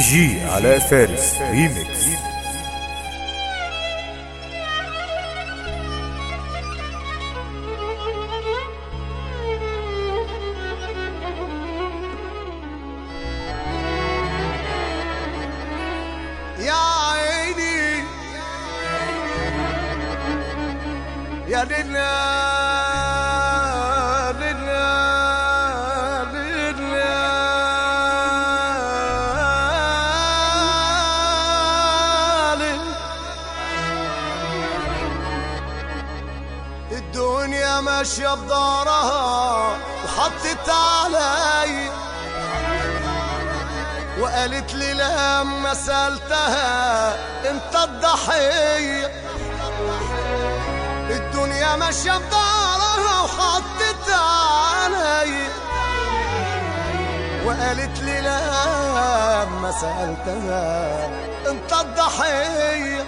جي علاء فارس ريميكس يا عيني يا دنيا دنيا دنيا الدنيا ماشية بدارها وحطت علي وقالت لي لما سألتها انت الضحية الدنيا ماشية بدارها وحطت علي وقالت لي لما سألتها انت الضحية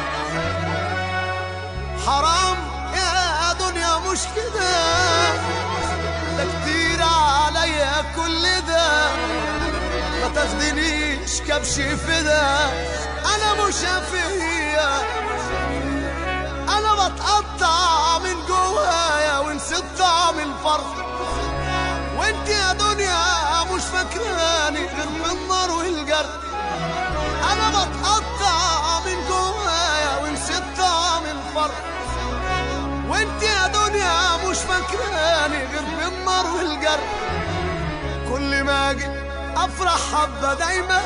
حرام يا دنيا مش كده ده كتير عليا كل ده ما تاخدنيش كبش فدا انا مش فيا انا بتقطع من جوايا ونسيت طعم الفرح وانت يا دنيا مش فاكراني غير من النار والجرح انا بتقطع من جوايا ونسيت طعم الفرح وانت يا دنيا مش فاكراني غير بالنار والجرح كل ما اجي افرح حبه دايما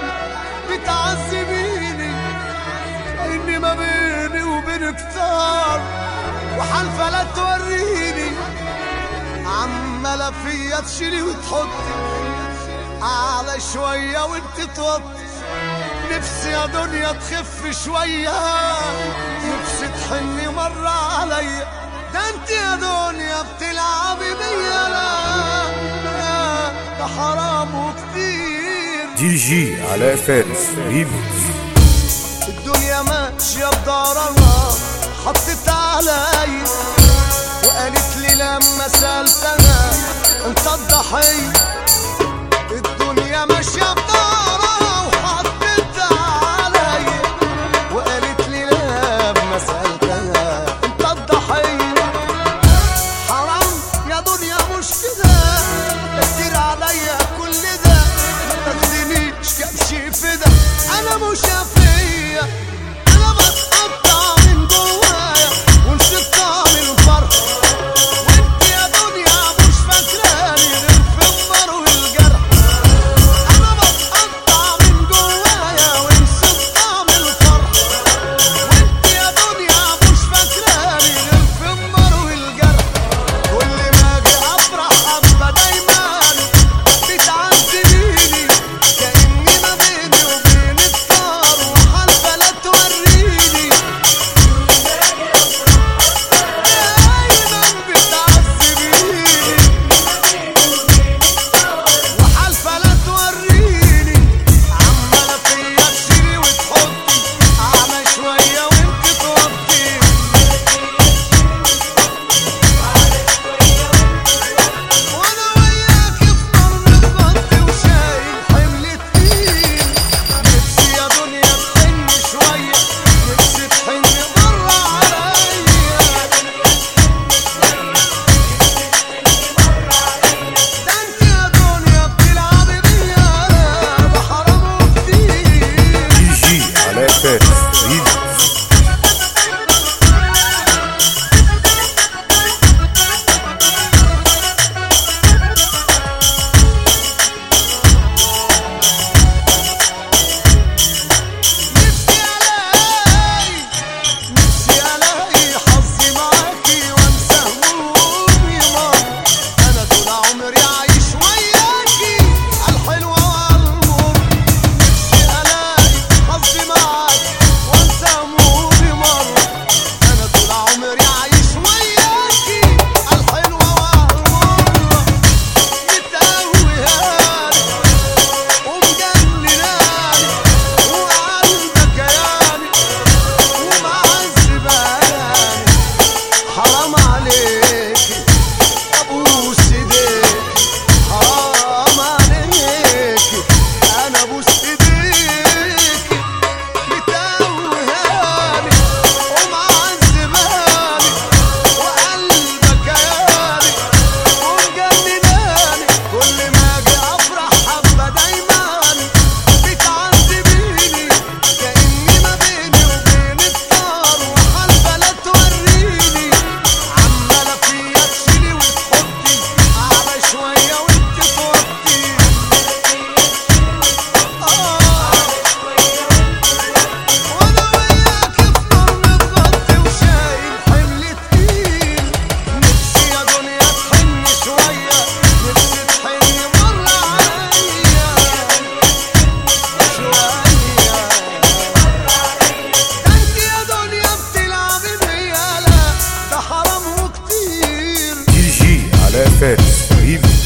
بتعذبيني اني ما بيني وبينك كتار وحالفه لا توريني عماله فيا تشيلي وتحطي على شويه وانت توطي نفسي يا دنيا تخف شويه نفسي تحني مره عليا ده انت يا دنيا بتلعبي بيا لا لا، ده حرام وكتير دي جي علاء فارس ريميكس الدنيا ماشية بدارها حطت علي وقالت لي لما سألتها انت الضحية الدنيا ماشية بدارها وحطت علي وقالت لي لما سألتها انت الضحية حرام يا دنيا مش كده ده كتير عليا كل ده ما تاخدنيش كبش فدا انا مش فيا انا بتقطع من جوايا ونسيت طعم الفرح وانت يا دنيا مش فاكراني غير في النار والجرح انا بتقطع من جوايا ونسيت طعم الفرح وانت يا دنيا مش فاكراني غير في النار والجرح كل ما اجي افرح ابقى دايما بتعذبيني كاني ما بيني وبينك طار وحالفه لا توريني دايما بتعذبيني وحالفه لا توريني عماله فيا تشيلي وتحطي على شويه وانت توطي وانا وياك في نار متغطي وشايل حمل تقيل نفسي يا دنيا تحن شوية نفسي تحن برا عليا ده انت يا دنيا بتلعبي بيا ده حرام وكتير دي جي علاء فارس ريميكس نفسي الاقي نفسي الاقي حظي معاكي وانسى همومي مرة انا طول عمري عايش وياكي عالحلوة وعالمر نفسي الاقي حظي معاكي وانسى فارس ريميكس